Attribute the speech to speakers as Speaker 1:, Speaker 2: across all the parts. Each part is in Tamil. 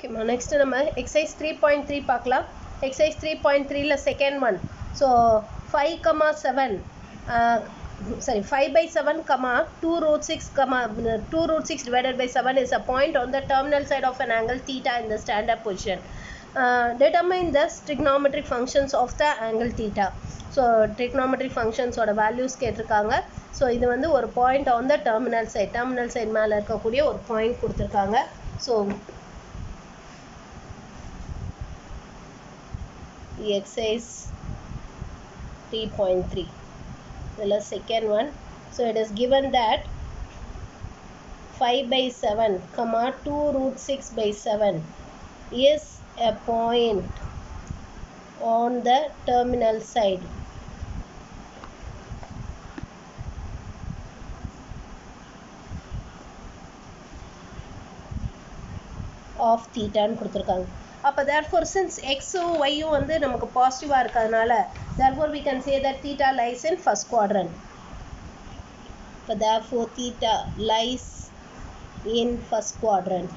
Speaker 1: ஓகேம்மா நெக்ஸ்ட் நம்ம எக்ஸசைஸ் த்ரீ பாயிண்ட் த்ரீ பார்க்கலாம் எக்ஸசைஸ் த்ரீ பாயிண்ட் த்ரீல second one so five comma seven sorry 5 by 7 comma 2 root 6 comma 2 root 6 divided by 7 is a point on the terminal side of an angle theta in the standard position uh, determine the trigonometric functions of the angle theta so trigonometric functions ஓட values கேட்டிருக்காங்க ஸோ இது வந்து ஒரு point on the terminal side terminal side மேலே இருக்கக்கூடிய ஒரு பாயிண்ட் கொடுத்துருக்காங்க so exercise 3.3 the second one so it is given that 5 by 7 comma 2 root 6 by 7 is a point on the terminal side of theta ன்னு கொடுத்துருக்காங்க அப்போ therefore since xம் yயும் வந்து நமக்கு பாசிட்டிவாக இருக்கிறதுனால therefore we can say that theta lies in first quadrant இப்போ therefore theta lies in first quadrant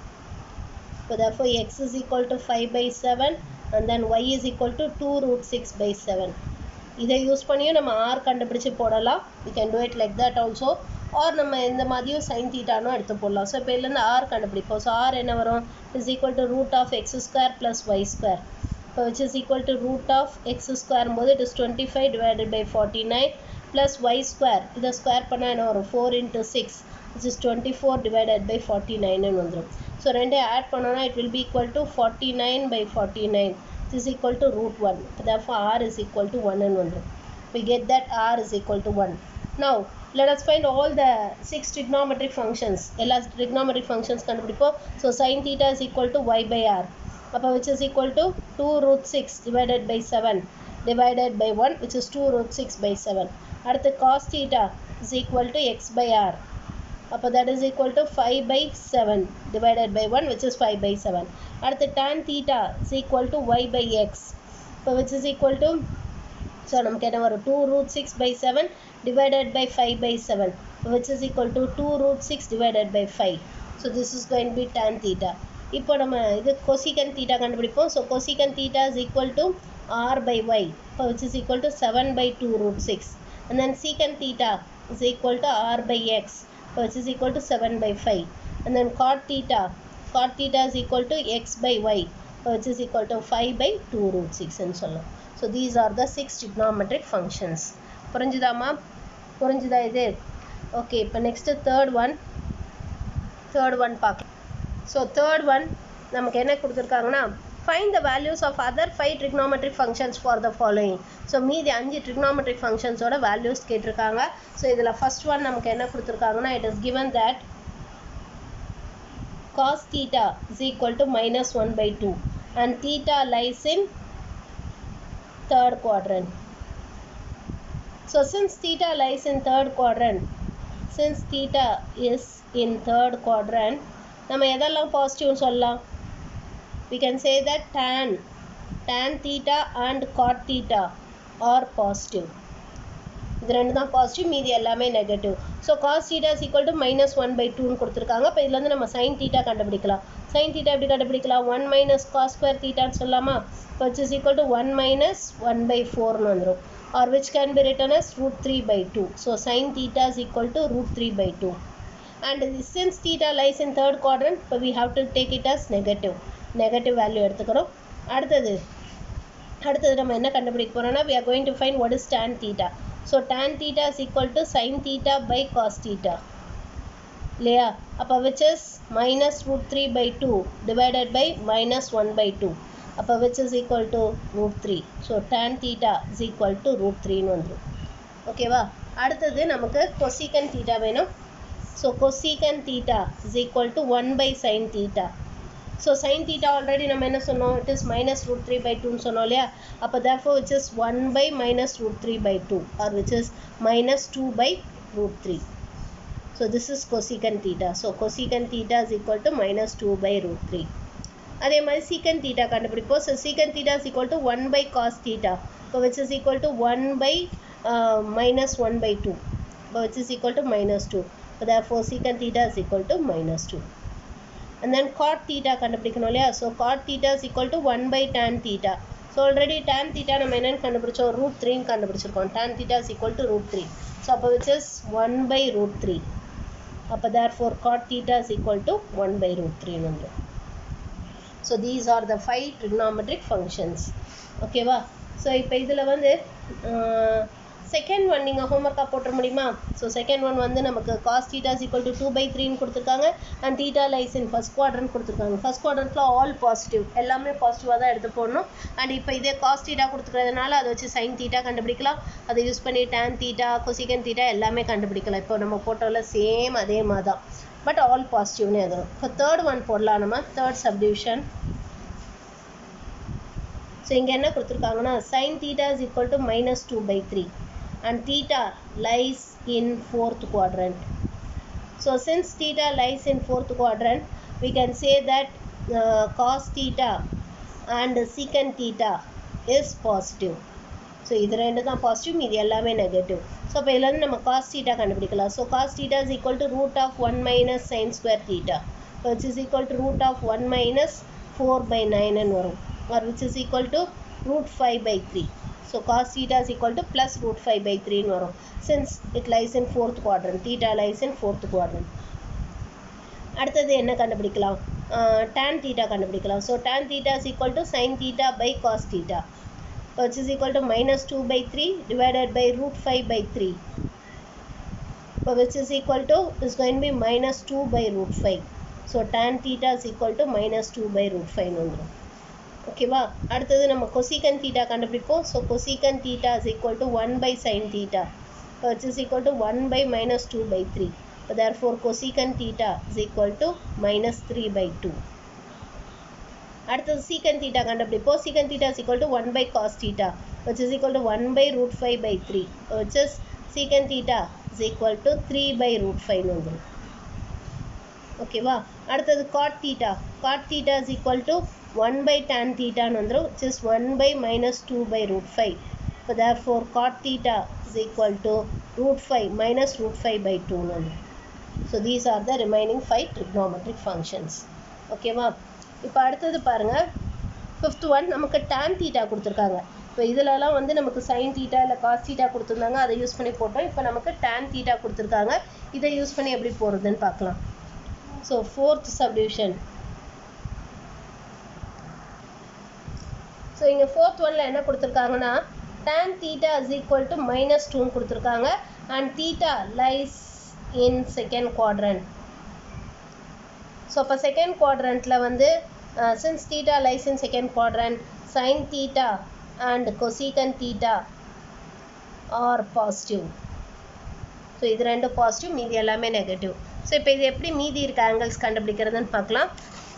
Speaker 1: இப்போ therefore x is equal to 5 by 7 and then y is equal to 2 root 6 by 7 இதை யூஸ் பண்ணியும் நம்ம r கண்டுபிடிச்சு போடலாம் we can do it like that also r நம்ம இந்த மாதிரியும் சைன் தீட்டானும் எடுத்து போடலாம் ஸோ இப்போ இதுலேருந்து ஆர் கண்டுபிடிப்போம் ஸோ ஆர் என்ன வரும் is equal to root of x square plus y square இப்போ which is equal to root of x square போது it is twenty five divided by forty nine plus y square இதை ஸ்கொயர் பண்ணால் என்ன வரும் four into six which is twenty four divided by forty நைன்னு வந்துடும் ஸோ ரெண்டே ஆட் பண்ணோன்னா it will be equal to forty nine by forty nine is equal to root one therefore r is equal to ஒன்னு வந்துடும் we get that r is equal to 1. Now, let us find all the six trigonometric functions. எல்லா trigonometric functions கண்டுபிடிப்போம் so sin theta is equal to y by r அப்போ which is equal to 2 root 6 divided by 7 divided by 1 which is 2 root 6 by 7 அடுத்து cos theta is equal to x by r அப்போ that is equal to 5 by 7 divided by 1 which is 5 by 7 அடுத்து tan theta is equal to y by x இப்போ which is equal to so நமக்கு என்ன வரும் two root six by seven divided by five by seven which is equal to two root six divided by five so this is going be tan theta இப்போ நம்ம இது கொசிகன் தீட்டா கண்டுபிடிப்போம் so cosecant theta is equal to r by y இப்போ which is equal to seven by two root six and then secant theta is equal to r by X இப்போ which is equal to seven by five and then cot theta cot theta is equal to x by y இப்போ which is equal to five by two root சிக்ஸ்ன்னு சொல்லலாம் so these are the six trigonometric functions புரிஞ்சுதாம்மா புரிஞ்சுதா இது ஓகே இப்போ next third one third one பார்க்கலாம் ஸோ தேர்ட் ஒன் நமக்கு என்ன கொடுத்துருக்காங்கன்னா find the values of other five trigonometric functions for the following so மீதி அஞ்சு trigonometric functionsோட வேல்யூஸ் கேட்டிருக்காங்க ஸோ இதில் ஃபஸ்ட் ஒன் நமக்கு என்ன கொடுத்துருக்காங்கன்னா it is given that cos theta is equal to minus 1 by 2 and theta lies in third quadrant. So since theta lies in third quadrant, since theta is in third quadrant, நம்ம எதெல்லாம் பாசிட்டிவ்னு சொல்லலாம் we can say that tan tan theta and cot theta are positive இது ரெண்டு தான் பாசிட்டிவ் மீதி எல்லாமே negative so cos theta is equal to minus one by டூன்னு கொடுத்துருக்காங்க இப்போ இதுலேருந்து நம்ம சைன் தீட்டா கண்டுபிடிக்கலாம் சைன் தீட்டா எப்படி கண்டுபிடிக்கலாம் ஒன் மைனஸ் காஸ் ஸ்கொயர் தீட்டான்னு சொல்லலாமா which is equal to one minus one by ஃபோர்னு வந்துடும் or which can be written as root three by two so sine theta is equal to root three by two and since theta lies in third quadrant இப்போ we have to take it as negative negative value எடுத்துக்கிறோம் அடுத்தது அடுத்தது நம்ம என்ன கண்டுபிடிக்க போகிறோம்னா we are going to find what is tan theta so tan theta is equal to sin theta by cos theta இல்லையா அப்போ which is minus root 3 by 2 divided by minus 1 by 2 அப்போ which is equal to root 3 so tan theta is equal to root 3ன்னு வந்துடும் ஓகேவா அடுத்தது நமக்கு கொசிகன் தீட்டா வேணும் so cosecant theta is equal to 1 by sin theta so sine theta already நம்ம என்ன சொன்னோம் it is minus root three by டூன்னு சொன்னோம் இல்லையா அப்போ therefore which is one by minus root three by two or which is minus two by root three so this is cosecant theta so cosecant theta is equal to minus two by root three அதே மாதிரி சீக்கன் தீட்டா கண்டுபிடிப்போம் so secant theta is equal to one by cos theta இப்போ which is equal to one by minus one by two இப்போ which is equal to minus two therefore secant theta is equal to minus 2 and then cot theta கண்டுபிடிக்கணும் இல்லையா so cot theta is equal to 1 by tan theta so already tan theta நம்ம என்னென்னு கண்டுபிடிச்சோம் ரூட் த்ரீன்னு கண்டுபிடிச்சிருக்கோம் tan theta is equal to root 3 so அப்போ which is 1 by root 3 அப்போ therefore cot theta is equal to 1 by root 3 வந்து so these are the five trigonometric functions ஓகேவா ஸோ இப்போ இதில் வந்து செகண்ட் ஒன் நீங்கள் ஹோம்ஒர்க்காக போட்டுற முடியுமா ஸோ செகண்ட் ஒன் வந்து நமக்கு cos theta is equal to two by த்ரீன்னு கொடுத்துருக்காங்க and theta lies in first quadrant கொடுத்துருக்காங்க ஃபஸ்ட் குவாட்ரண்ட்டில் ஆல் பாசிட்டிவ் எல்லாமே பாசிட்டிவாக தான் எடுத்து போடணும் அண்ட் இப்போ இதே காஸ் தீட்டா கொடுத்துருக்கிறதுனால அதை வச்சு சைன் தீட்டா கண்டுபிடிக்கலாம் அதை யூஸ் பண்ணி டேன் தீட்டா கொசிகன் தீட்டா எல்லாமே கண்டுபிடிக்கலாம் இப்போ நம்ம போட்டோவில் சேம் அதே மாதிரி தான் பட் ஆல் பாசிட்டிவ்னு எதுவும் இப்போ தேர்ட் ஒன் போடலாம் நம்ம தேர்ட் சப்டிவிஷன் ஸோ இங்கே என்ன கொடுத்துருக்காங்கன்னா sine theta is equal to minus two by three and theta lies in fourth quadrant. So since theta lies in fourth quadrant, we can say that uh, cos theta and secant theta is positive. So இது ரெண்டு தான் பாசிட்டிவ் மீதி எல்லாமே நெகட்டிவ் ஸோ அப்போ இதுலேருந்து நம்ம காஸ் தீட்டா கண்டுபிடிக்கலாம் so cos theta is equal to root of one minus sine square theta which is equal to root of one minus four by நைன்னு வரும் or which is equal to root five by three So cos theta is equal to plus root 5 by 3 ன்னு வரும் since it lies in fourth quadrant theta lies in fourth quadrant அடுத்தது என்ன கண்டுபிடிக்கலாம் tan theta கண்டுபிடிக்கலாம் so tan theta is equal to sin theta by cos theta which is equal to minus 2 by 3 divided by root 5 by 3 so which is equal to is going to be minus 2 by root 5 so tan theta is equal to minus 2 by root 5 வந்துடும் ஓகேவா அடுத்தது நம்ம கொசிகன் தீட்டா கண்டுபிடிப்போம் so cosecant theta is equal to one by sine theta which is equal to one by minus two by three therefore cosecant theta is equal to minus three by two அடுத்தது சீக்கன் தீட்டா கண்டுபிடிப்போம் secant theta is equal to one by cos theta which is equal to one by root five by three which is secant theta is equal to three by root ஃபைவ்னு வந்துடும் ஓகேவா அடுத்தது cot theta cot theta is equal to 1 by tan theta வந்துரும் which is 1 by minus 2 by root 5 so therefore cot theta is equal to root 5 minus root 5 by 2 வந்துரும் so these are the remaining five trigonometric functions ஓகேவா இப்போ அடுத்தது பாருங்க ஃபிஃப்த் ஒன் நமக்கு tan theta கொடுத்துருக்காங்க இப்போ இதிலலாம் வந்து நமக்கு sin theta இல்லை cos theta கொடுத்துருந்தாங்க அதை யூஸ் பண்ணி போட்டோம் இப்போ நமக்கு tan theta கொடுத்துருக்காங்க இதை யூஸ் பண்ணி எப்படி போகிறதுன்னு பார்க்கலாம் ஸோ ஃபோர்த் சப்டிவிஷன் ஸோ இங்கே ஃபோர்த் ஒனில் என்ன கொடுத்துருக்காங்கன்னா tan theta is equal to minus டூன்னு கொடுத்துருக்காங்க and theta lies in second quadrant so அப்போ செகண்ட் குவாட்ரண்ட்டில் வந்து since theta lies in second quadrant sin theta and cosecant theta are positive so இது ரெண்டும் பாசிட்டிவ் மீதி எல்லாமே நெகட்டிவ் ஸோ இப்போ இது எப்படி மீதி இருக்க ஆங்கிள்ஸ் கண்டுபிடிக்கிறதுன்னு பார்க்கலாம்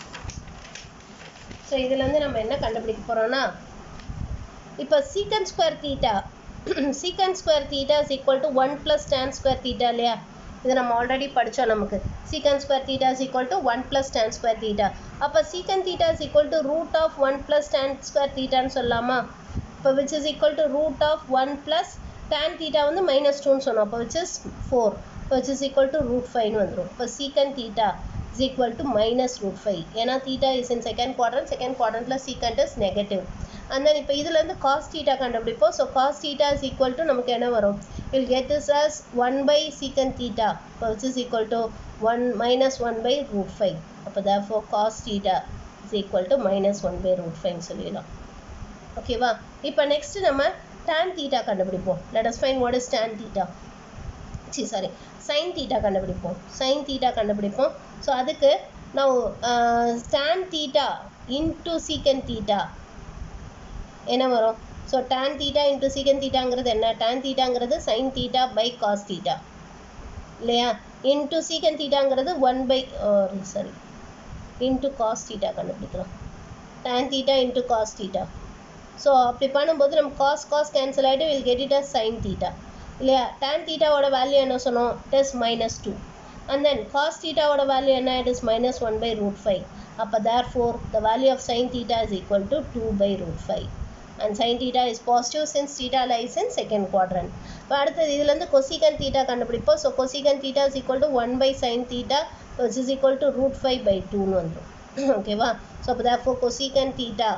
Speaker 1: ஸோ இதுலேருந்து நம்ம என்ன கண்டுபிடிக்க போகிறோம்னா இப்போ secant square theta secant square theta is equal to one plus tan square theta இல்லையா இது நம்ம ஆல்ரெடி படித்தோம் நமக்கு secant square theta is equal to one plus tan square theta அப்போ secant theta is equal to root of one plus tan square தீட்டான்னு சொல்லலாமா இப்போ which is equal to root of one plus tan theta வந்து மைனஸ் டூன்னு சொன்னோம் அப்போ which is four which is equal to root ஃபைவ்னு வந்துடும் இப்போ secant theta is equal to minus root 5 ஏன்னா theta is in second quadrant second quadrantல secant is negative and then இப்போ இதுலேருந்து cos theta கண்டுபிடிப்போம் so cos theta is equal to நமக்கு என்ன வரும் we'll get this as 1 by secant theta which is equal to 1 minus 1 by root 5 அப்போ therefore cos theta is equal to minus 1 by root 5 சொல்லிடலாம் ஓகேவா இப்போ next நம்ம tan theta கண்டுபிடிப்போம் let us find what is tan theta சி சாரி சைன் தீட்டா கண்டுபிடிப்போம் சைன் தீட்டா கண்டுபிடிப்போம் ஸோ அதுக்கு நான் tan theta into secant theta என்ன வரும் so tan theta into secant தீட்டாங்கிறது என்ன tan தீட்டாங்கிறது sine theta by cos theta இல்லையா இன்ட்டு சீக்கன் தீட்டாங்கிறது one by sorry into cos theta கண்டுபிடிக்கலாம் tan theta into cos theta so அப்படி பண்ணும்போது நம்ம காஸ் காஸ் கேன்சல் ஆகிட்டு will get it as sine theta இல்லையா tan தீட்டாவோட வேல்யூ என்ன சொன்னோம் it is minus two and then cos தீட்டாவோட வேல்யூ என்ன it is minus one by root five அப்போ therefore the value of sign theta is equal to two by root five and sine theta is positive since theta lies in second quadrant இப்போ அடுத்தது இதுலேருந்து கொசிகன் தீட்டா கண்டுபிடிப்போம் so cosecant theta is equal to one by sine theta which is equal to root 5 by 2 னு வந்துடும் ஓகேவா ஸோ அப்போ therefore cosecant theta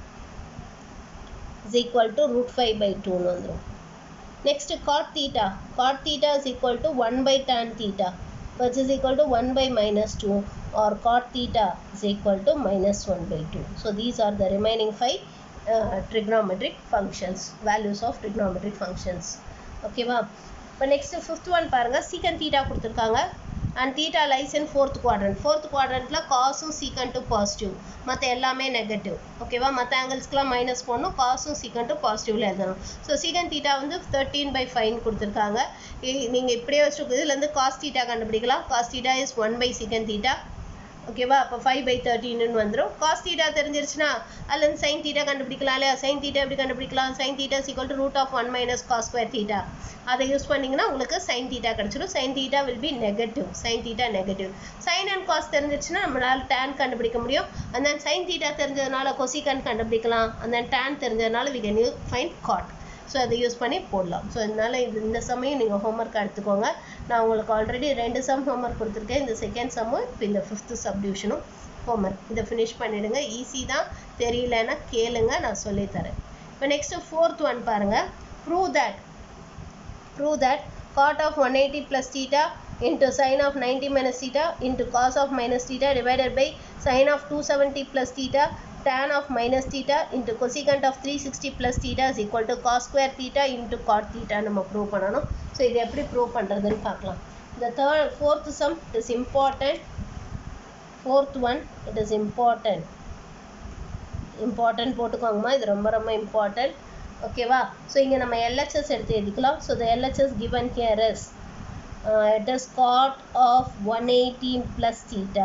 Speaker 1: is equal to root 5 by 2 னு வந்துடும் next cot theta cot theta is equal to 1 by tan theta which is equal to 1 by minus 2 or cot theta is equal to minus 1 by 2 so these are the remaining five uh, trigonometric functions values of trigonometric functions ஓகேவா இப்போ நெக்ஸ்ட் ஃபிஃப்த் ஒன் பாருங்க சீக்கன் தீட்டா கொடுத்துருக்காங்க and theta lies in fourth quadrant fourth குவாட்ரண்ட்டில் காசும் சீக்கண்ட்டும் பாசிட்டிவ் மற்ற எல்லாமே நெகட்டிவ் ஓகேவா மற்ற ஆங்கிள்ஸ்க்குலாம் மைனஸ் போடணும் காசும் சீக்கண்ட்டும் பாசிட்டிவ்ல எழுதணும் ஸோ சீக்கன் தீட்டா வந்து தேர்ட்டீன் பை ஃபைன் கொடுத்துருக்காங்க நீங்கள் இப்படியே வச்சுருக்கு இதுலேருந்து காஸ் தீட்டா கண்டுபிடிக்கலாம் cos theta is one by secant theta ஓகேவா அப்போ ஃபைவ் பை தேர்ட்டின்னு வந்துடும் காஸ் தீட்டா தெரிஞ்சிருச்சுன்னா அதுலேருந்து சைன் தீட்டா கண்டுபிடிக்கலாம் இல்லையா சைன் தீட்டா எப்படி கண்டுபிடிக்கலாம் sine theta is equal to root of one minus cos square theta அதை யூஸ் பண்ணிங்கன்னா உங்களுக்கு சைன் தீட்டா கிடச்சிடும் sine theta will be negative sine theta negative sine and cos தெரிஞ்சிருச்சுன்னா நம்மளால் டேன் கண்டுபிடிக்க முடியும் and then சைன் தீட்டா தெரிஞ்சதுனால கொசிகன் கண்டுபிடிக்கலாம் and then டேன் தெரிஞ்சதுனால we can use find cot so அதை யூஸ் பண்ணி போடலாம் ஸோ இதனால் இது இந்த சமயம் நீங்கள் ஹோம்ஒர்க் எடுத்துக்கோங்க நான் உங்களுக்கு ஆல்ரெடி ரெண்டு சம் ஹோம்ஒர்க் கொடுத்துருக்கேன் இந்த செகண்ட் சம்மும் இப்போ இந்த ஃபிஃப்த்து சப்டிவிஷனும் ஹோம்ஒர்க் இதை ஃபினிஷ் பண்ணிடுங்க ஈஸி தான் தெரியலன்னா கேளுங்க நான் சொல்லித்தரேன் இப்போ நெக்ஸ்ட்டு ஃபோர்த் ஒன் பாருங்கள் prove that prove that cot of one eighty plus theta into sin of 90 minus theta into cos of minus theta divided by sin of 270 plus theta tan of minus theta into cosecant of 360 plus theta is equal to cos square theta into cot theta நம்ம ப்ரூவ் பண்ணணும் ஸோ இது எப்படி ப்ரூவ் பண்ணுறதுன்னு பார்க்கலாம் இந்த third fourth sum it is important fourth one it is important important போட்டுக்கோங்கம்மா இது ரொம்ப ரொம்ப இம்பார்ட்டன்ட் ஓகேவா ஸோ இங்கே நம்ம எல்ஹெச்எஸ் எடுத்து எழுதிக்கலாம் so the LHS given here is uh, it is cot of 180 plus theta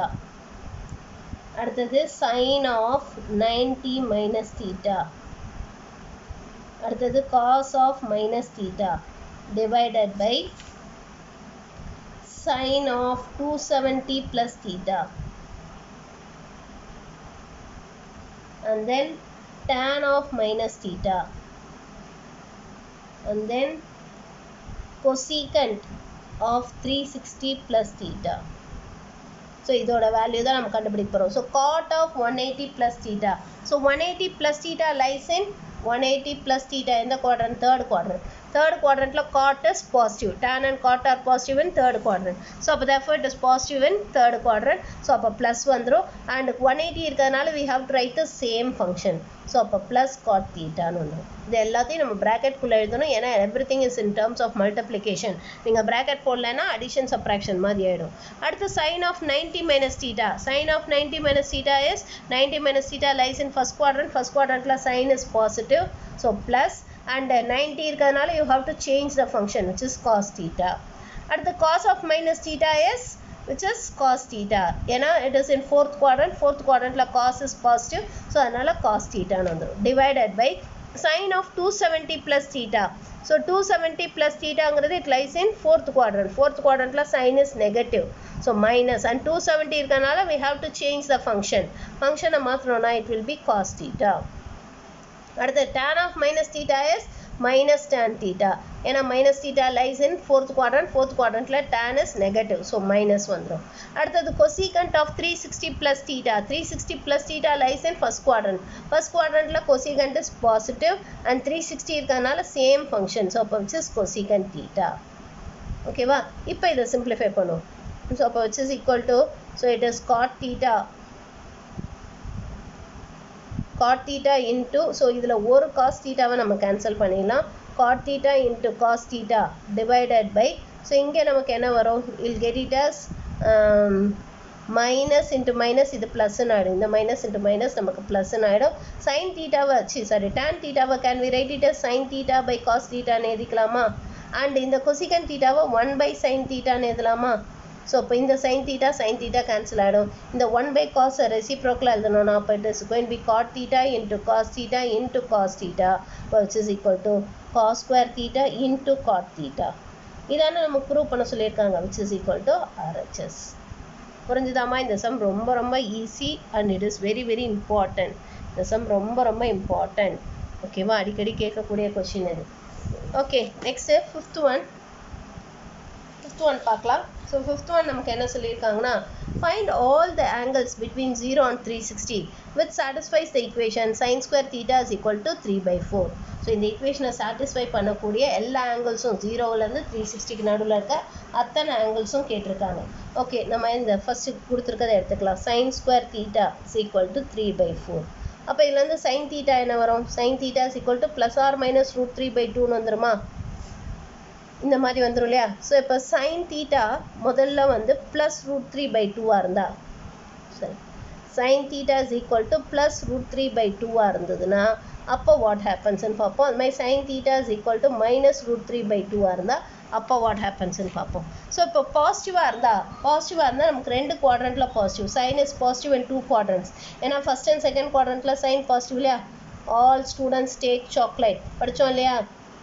Speaker 1: அடுத்தது sin of 90 minus theta அடுத்தது cos of minus theta divided by sin of 270 plus theta and then tan of minus theta and then cosecant of 360 plus theta so இதோட வேல்யூ தான் நம்ம கண்டுபிடிக்க போகிறோம் so cot of one eighty plus theta so one eighty plus theta lies in one eighty plus theta எந்த குவாட்ரண்ட் தேர்ட் குவாட்ரண்ட் தேர்ட் குவாட்ரண்ட்டில் cot is positive tan and cot are positive in third quadrant so அப்போ therefore it is positive in third quadrant so அப்போ ப்ளஸ் வந்துடும் அண்ட் ஒன் எயிட்டி இருக்கிறதுனால we have to write the same function so அப்போ ப்ளஸ் காட் தீட்டான்னு வந்துடும் இது எல்லாத்தையும் நம்ம ப்ராக்கெட்குள்ளே எழுதணும் ஏன்னா everything is in terms of multiplication நீங்கள் ப்ராக்கெட் போடலைன்னா அடிஷன் சப்ராக்ஷன் மாதிரி ஆகிடும் அடுத்து sine of ninety minus theta sine of ninety minus theta is ninety minus theta lies in first quadrant first குவாட்ரண்ட்டில் sine is positive so plus and ninety இருக்கிறதுனால you have to change the function which is cos theta அடுத்து cos of minus theta is which is cos theta ஏன்னா it is in fourth quadrant fourth quadrantல cos is positive so அதனால cos theta னு வந்துடும் divided by sin of 270 plus theta so 270 plus thetaங்கிறது it lies in fourth quadrant fourth quadrantல sin is negative so minus and 270 இருக்கனால we have to change the function function மாற்றணும்னா it will be cos theta அடுத்து tan of minus theta is minus tan theta ஏன்னா minus theta lies in fourth quadrant fourth quadrantல tan is negative so minus வந்துடும் அடுத்தது cosecant of 360 plus theta 360 plus theta lies in first quadrant first quadrantல cosecant is positive and 360 இருக்கறனால same function so அப்போ which is cosecant theta ஓகேவா இப்போ இதை simplify பண்ணும் so அப்போ which is equal to so it is cot theta cot theta into so இதில் ஒரு cos thetaவை நம்ம கேன்சல் பண்ணிடலாம் cot theta into cos theta divided by so இங்கே நமக்கு என்ன வரும் I'll get it as minus into minus இது ப்ளஸ்ன்னு ஆகிடும் இந்த மைனஸ் இன்ட்டு மைனஸ் நமக்கு ப்ளஸ்ன்னு ஆகிடும் சைன் தீட்டாவை சி சாரி டேன் தீட்டாவை can we write it as sine theta by cos தீட்டான்னு எழுதிக்கலாமா அண்ட் இந்த கொசிகன் தீட்டாவை ஒன் பை சைன் தீட்டான்னு எழுதலாமா ஸோ இப்போ இந்த sine theta sine theta cancel ஆகிடும் இந்த ஒன் பை காஸ் ரெசிப்ரோக்கில் எழுதணும்னா அப்போ it is going be cot theta into cos theta into cos theta which is equal to cos square theta into cot theta இதானே நமக்கு ப்ரூவ் பண்ண சொல்லியிருக்காங்க which is equal to RHS புரிஞ்சுதாம்மா இந்த சம் ரொம்ப ரொம்ப easy and it is very very important இந்த சம் ரொம்ப ரொம்ப இம்பார்ட்டன்ட் ஓகேவா அடிக்கடி கேட்கக்கூடிய கொஷின் இது okay next fifth one fifth one பார்க்கலாம் ஸோ ஃபிஃப்த் ஒன் நமக்கு என்ன சொல்லியிருக்காங்கன்னா find all the angles between zero and three sixty with satisfies the equation sine square theta is equal to three by four so இந்த ஈக்குவேஷனை சாட்டிஸ்ஃபை பண்ணக்கூடிய எல்லா ஆங்கிள்ஸும் ஜீரோவிலேருந்து த்ரீ சிக்ஸ்டிக்கு நடுவில் இருக்க அத்தனை ஆங்கிள்ஸும் கேட்டிருக்காங்க ஓகே நம்ம இந்த ஃபஸ்ட்டு கொடுத்துருக்கதை எடுத்துக்கலாம் sine square theta is equal to three by four அப்போ இதுலேருந்து சைன் தீட்டா என்ன வரும் sine theta is equal to plus or minus root three by டூன்னு வந்துருமா இந்த மாதிரி வந்துடும் இல்லையா ஸோ இப்போ சைன் தீட்டா முதல்ல வந்து ப்ளஸ் ரூட் த்ரீ பை டூவாக இருந்தா சரி sine theta is equal to plus root three by டூவாக இருந்ததுன்னா அப்போ வாட் ஹேப்பன்ஸ்னு பார்ப்போம் அது மாதிரி sine theta is equal to minus root three by டூவாக இருந்தால் அப்போ வாட் ஹேப்பன்ஸ்னு பார்ப்போம் ஸோ இப்போ பாசிட்டிவாக இருந்தால் பாசிட்டிவாக இருந்தால் நமக்கு ரெண்டு குவாட்ரண்ட்டில் positive sine is positive and two quadrants ஏன்னா ஃபஸ்ட் அண்ட் செகண்ட் குவாட்ரண்ட்டில் சைன் பாசிட்டிவ் இல்லையா ஆல் ஸ்டூடெண்ட்ஸ் டேக் சாக்லேட் படித்தோம் இல்லையா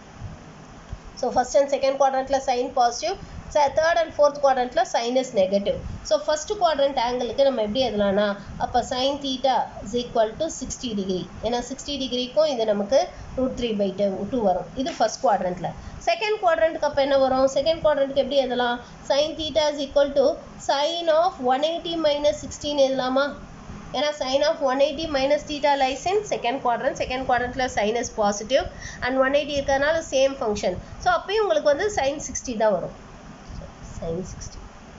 Speaker 1: ஸோ ஃபஸ்ட் அண்ட் செகண்ட் குவாட்ரண்ட்டில் sine positive third and fourth குவாட்ரண்ட்டில் sine is negative so first quadrant ஆங்கிளுக்கு நம்ம எப்படி எழுதலாம்னா அப்போ sine theta is equal to sixty degree ஏன்னா சிக்ஸ்டி டிகிரிக்கும் இது நமக்கு ரூட் த்ரீ பை டூ வரும் இது ஃபஸ்ட் குவாட்ரண்ட்டில் செகண்ட் குவாட்ரண்ட்டுக்கு அப்போ என்ன வரும் செகண்ட் குவாட்ரண்ட்டுக்கு எப்படி எழுதலாம் sine theta is equal to sine of one eighty minus sixteen எழுதலாமா ஏன்னா sine of one eighty minus theta lies in second quadrant second குவாட்ரண்ட்டில் sine is positive and one eighty இருக்கிறதுனால சேம் ஃபங்க்ஷன் ஸோ அப்பயும் உங்களுக்கு வந்து சைன் சிக்ஸ்டி தான் வரும் சைன் சிக்ஸ்டி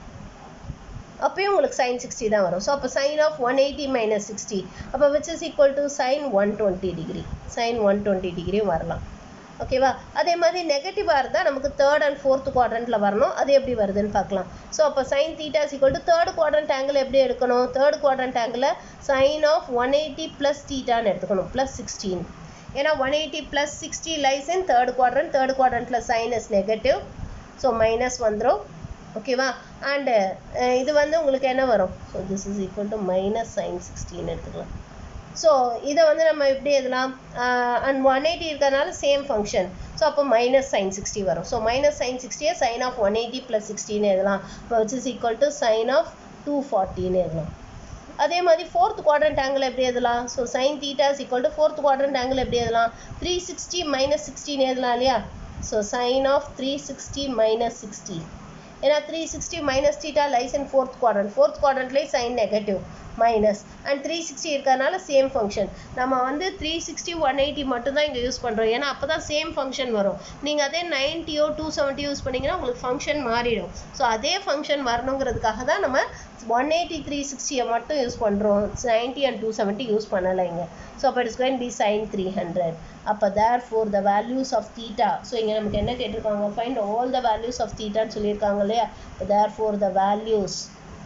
Speaker 1: அப்பயும் உங்களுக்கு சைன் சிக்ஸ்டி தான் வரும் ஸோ அப்போ sine of one eighty minus sixty அப்போ which is equal to sine one twenty degree sine one twenty டிகிரியும் வரலாம் ஓகேவா அதே மாதிரி நெகட்டிவாக இருந்தால் நமக்கு தேர்ட் அண்ட் ஃபோர்த் குவாட்ரண்ட்டில் வரணும் அது எப்படி வருதுன்னு பார்க்கலாம் ஸோ அப்போ sine theta equal to third quadrant angle எப்படி எடுக்கணும் தேர்ட் குவாட்ரண்ட் ஆங்கிளில் sine of one eighty plus தீட்டான்னு எடுத்துக்கணும் ப்ளஸ் சிக்ஸ்டீன் ஏன்னா one eighty plus sixty lies in third quadrant third குவாட்ரண்ட்டில் sine is negative so minus வந்துடும் ஓகேவா அண்டு இது வந்து உங்களுக்கு என்ன வரும் so this is equal to minus sine சிக்ஸ்டின்னு எடுத்துக்கலாம் ஸோ இதை வந்து நம்ம எப்படி எழுதலாம் அண்ட் ஒன் எயிட்டி இருக்கிறதுனால சேம் ஃபங்க்ஷன் ஸோ அப்போ மைனஸ் சைன் சிக்ஸ்டி வரும் ஸோ மைனஸ் சைன் சிக்ஸ்டியை sine of one eighty plus சிக்ஸ்டின்னு எழுதலாம் இப்போ which is equal to sine of two ஃபார்ட்டின்னு எழுதலாம் அதே மாதிரி ஃபோர்த் குவாட்ரண்ட் ஆங்கிள் எப்படி எழுதலாம் so sine theta is equal to fourth quadrant angle எப்படி எழுதலாம் த்ரீ சிக்ஸ்டி மைனஸ் சிக்ஸ்டின்னு எழுதலாம் இல்லையா so sine of three sixty minus sixty ஏன்னா three sixty minus theta lies in fourth quadrant fourth குவாட்ரண்ட்லேயே sign negative minus and three sixty இருக்கிறதுனால சேம் ஃபங்க்ஷன் நம்ம வந்து த்ரீ சிக்ஸ்டி ஒன் எயிட்டி மட்டும்தான் இங்கே யூஸ் பண்ணுறோம் ஏன்னா அப்போ தான் சேம் ஃபங்க்ஷன் வரும் நீங்கள் அதே நைன்ட்டியோ டூ செவன்ட்டி யூஸ் பண்ணிங்கன்னா உங்களுக்கு ஃபங்க்ஷன் மாறிடும் ஸோ அதே ஃபங்க்ஷன் வரணுங்கிறதுக்காக தான் நம்ம ஒன் எயிட்டி த்ரீ சிக்ஸ்டியை மட்டும் யூஸ் பண்ணுறோம் ninety and two seventy use பண்ணலை இங்கே ஸோ அப்போ it's going be sine three hundred அப்போ therefore the values of theta so இங்கே நமக்கு என்ன கேட்டிருக்காங்க find all the values of தீட்டான்னு சொல்லியிருக்காங்க இல்லையா therefore the values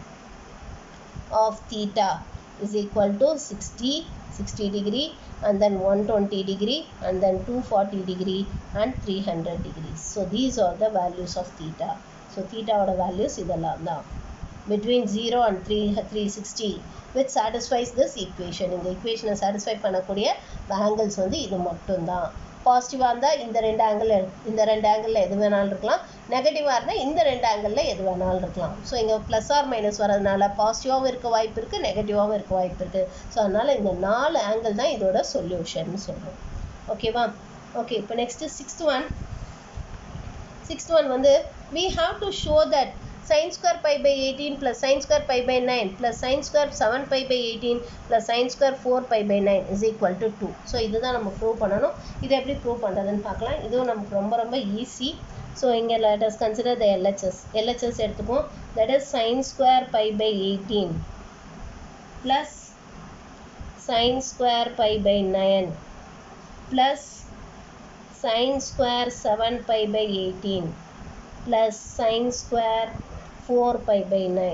Speaker 1: of theta is equal to 60 60 degree and then 120 degree and then 240 degree and 300 degrees so these are the values of theta so theta oda values இதெல்லாம் தான் between 0 and 3 360 which satisfies this equation இந்த equation satisfy பண்ணக்கூடிய angles வந்து இது மட்டும்தான் பாசிட்டிவாக இருந்தால் இந்த ரெண்டு ஆங்கிள் இந்த ரெண்டு ஆங்கிளில் எது வேணாலும் இருக்கலாம் நெகட்டிவாக இருந்தால் இந்த ரெண்டு ஆங்கிளில் எது வேணாலும் இருக்கலாம் ஸோ இங்கே ப்ளஸ் ஆர் மைனஸ் வரதுனால பாசிட்டிவாகவும் இருக்க வாய்ப்பு இருக்குது நெகட்டிவாகவும் இருக்க வாய்ப்பு இருக்குது ஸோ அதனால் இந்த நாலு ஆங்கிள் தான் இதோட சொல்யூஷன் சொல்கிறோம் ஓகேவா ஓகே இப்போ next sixth one sixth one வந்து we have to show that sin square pi by 18 plus sin square pi by 9 plus sin square 7 pi by 18 plus sin square 4 pi by 9 is equal to 2 so இதுதான் நம்ம ப்ரூவ் பண்ணணும் இதை எப்படி ப்ரூவ் பண்ணுறதுன்னு பார்க்கலாம் இதுவும் நமக்கு ரொம்ப ரொம்ப ஈஸி ஸோ இங்கே let us consider the LHS LHS எடுத்துப்போம் that is sin square pi by 18 plus sin square pi by 9 plus sin square 7 pi by 18 plus sin square 4 pi by 9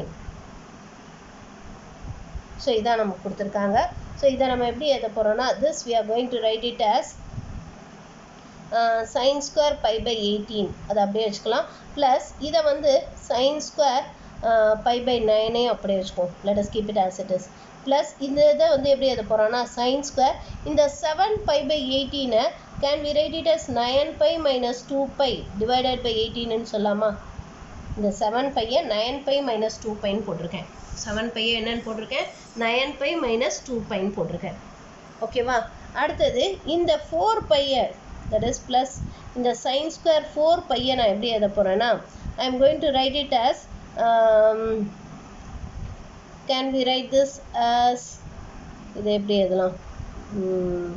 Speaker 1: so இதான் நமக்கு கொடுத்துருக்காங்க ஸோ இதை நம்ம எப்படி எழுத போகிறோம்னா this we are going to write it as sine square pi by eighteen அதை அப்படியே வச்சுக்கலாம் ப்ளஸ் இதை வந்து சைன் ஸ்கொயர் பை பை நைனையும் அப்படியே வச்சுக்குவோம் let us keep it as it is plus இந்த இதை வந்து எப்படி எழுத போகிறோம்னா சைன் ஸ்கொயர் இந்த செவன் பை பை எயிட்டீனை can we write it as nine pi minus two pi divided by எயிட்டீன்னு சொல்லாமா இந்த செவன் பையை நயன் பை மைனஸ் டூ பைன்னு போட்டிருக்கேன் செவன் பையை என்னன்னு போட்டிருக்கேன் நயன் பை மைனஸ் டூ பைன்னு போட்டிருக்கேன் ஓகேவா அடுத்தது இந்த ஃபோர் பையை தட் இஸ் ப்ளஸ் இந்த சைன் ஸ்கொயர் ஃபோர் பையை நான் எப்படி எழுத போகிறேன்னா I am going to write it as um, can we write this as இது எப்படி எழுதலாம் ம்,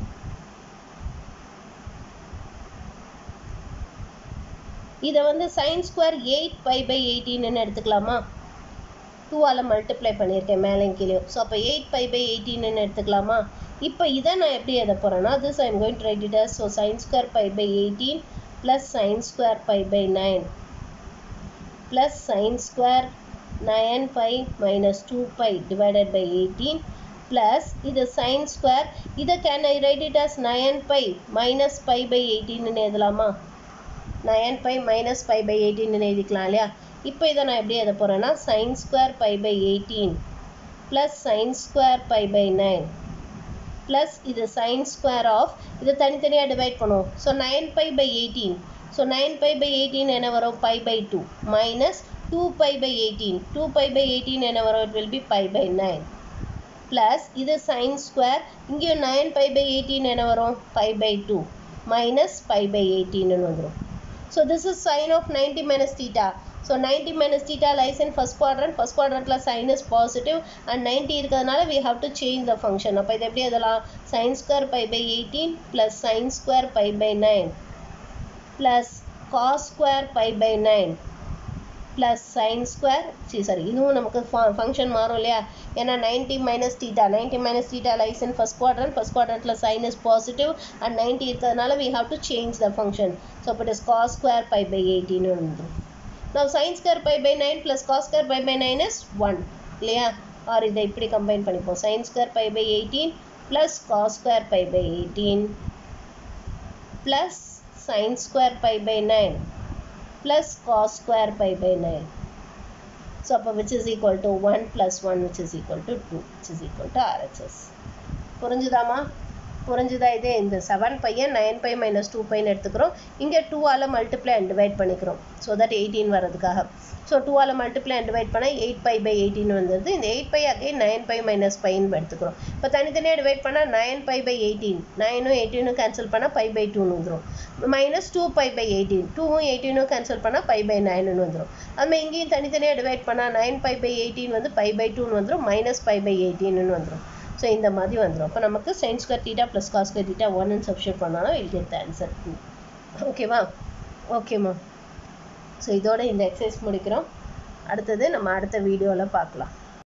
Speaker 1: இதை வந்து sine square eight pi by எயிட்டீன்னு எடுத்துக்கலாமா டூவால் மல்டிப்ளை பண்ணியிருக்கேன் மேலேயும் கீழே ஸோ அப்போ எயிட் பை பை எயிட்டீன்னு எடுத்துக்கலாமா இப்போ இதை நான் எப்படி எதை போகிறேன்னா this I'm going to write it as so sine square pi by eighteen plus sine square pi by nine plus sine square nine pi minus two pi divided by eighteen plus இது சைன் ஸ்கொயர் இதை can I write it as nine pi minus pi by எயிட்டீன்னு எழுதலாமா nine pi minus pi by எயிட்டீன்னு எழுதிக்கலாம் இல்லையா இப்போ இதை நான் எப்படி எழுத போகிறேன்னா sine square pi by eighteen plus sine square pi by nine plus இது சைன் ஸ்கொயர் ஆஃப் இதை தனித்தனியாக டிவைட் பண்ணுவோம் so nine pi by eighteen so nine pi by eighteen என்ன வரும் pi by two minus two pi by eighteen two pi by eighteen என்ன வரும் it will be pi by nine plus இது சைன் ஸ்கொயர் இங்கேயும் நைன் பை பை எயிட்டீன் என்ன வரும் pi by two minus pi by எயிட்டீன்னு வந்துடும் so this is sign of ninety minus theta so ninety minus theta lies in first quadrant first குவாட்ரண்ட்டில் sine is positive and ninety இருக்கிறதுனால we have to change the function அப்போ இது எப்படி எழுதலாம் sine square pi by eighteen plus sine square pi by nine plus cos square pi by nine plus sine square சரி சாரி இதுவும் நமக்கு ஃபங்க்ஷன் மாறும் இல்லையா ஏன்னா ninety minus theta ninety minus theta lies in first quadrant first குவாட்ரண்ட்டில் sine is positive and ninety இருக்கிறதுனால we have to change the function so இப்போ it is cos square pi by எயிட்டின்னு வந்துடும் now sin square pi by 9 plus cos square pi by 9 is 1 இல்லையா ஆர் இதை இப்படி கம்பைன் பண்ணிப்போம் sin square pi by 18 plus cos square pi by 18 plus sin square pi by 9 plus cos square pi by 9 so அப்போ which is equal to 1 plus 1 which is equal to 2 which is equal to RHS புரிஞ்சுதாமா புரிஞ்சுதா இது இந்த செவன் பையன் நைன் பை மைனஸ் டூ பைன்னு எடுத்துக்கிறோம் இங்கே டூவால் மல்டிப்ளை அண்ட் டிவைட் பண்ணிக்கிறோம் ஸோ தட் எயிட்டீன் வரதுக்காக ஸோ டூவால் மல்டிப்ளை அண்ட் டிவைட் பண்ணால் எயிட் பை பை எயிட்டின் வந்துடுது இந்த eight pi again nine pi minus பைன்னு எடுத்துக்கிறோம் இப்போ தனித்தனியாக டிவைட் பண்ணால் நைன் பை பை எயிட்டீன் நைனும் எயிட்டீனும் கேன்சல் பண்ணால் பை பை டூன்னு வந்துடும் minus two pi by eighteen டூவும் எயிட்டீனும் கேன்சல் பண்ணால் பை பை நைனுன்னு வந்துடும் அதுமாதிரி இங்கேயும் தனித்தனியாக டிவைட் பண்ணால் நைன் பை பை எயிட்டீன் வந்து பை பை டூன்னு வந்துடும் மைனஸ் பை பை எயிட்டீன்னு வந்துடும் ஸோ இந்த மாதிரி வந்துடும் அப்போ நமக்கு sine square theta plus cos square theta ஒன்னு சப்ஸ்டியூட் பண்ணாலும் வில் கெட் த ஆன்சர் ஓகேவா ஓகேம்மா ஸோ இதோட இந்த எக்ஸசைஸ் முடிக்கிறோம் அடுத்தது நம்ம அடுத்த வீடியோவில் பார்க்கலாம்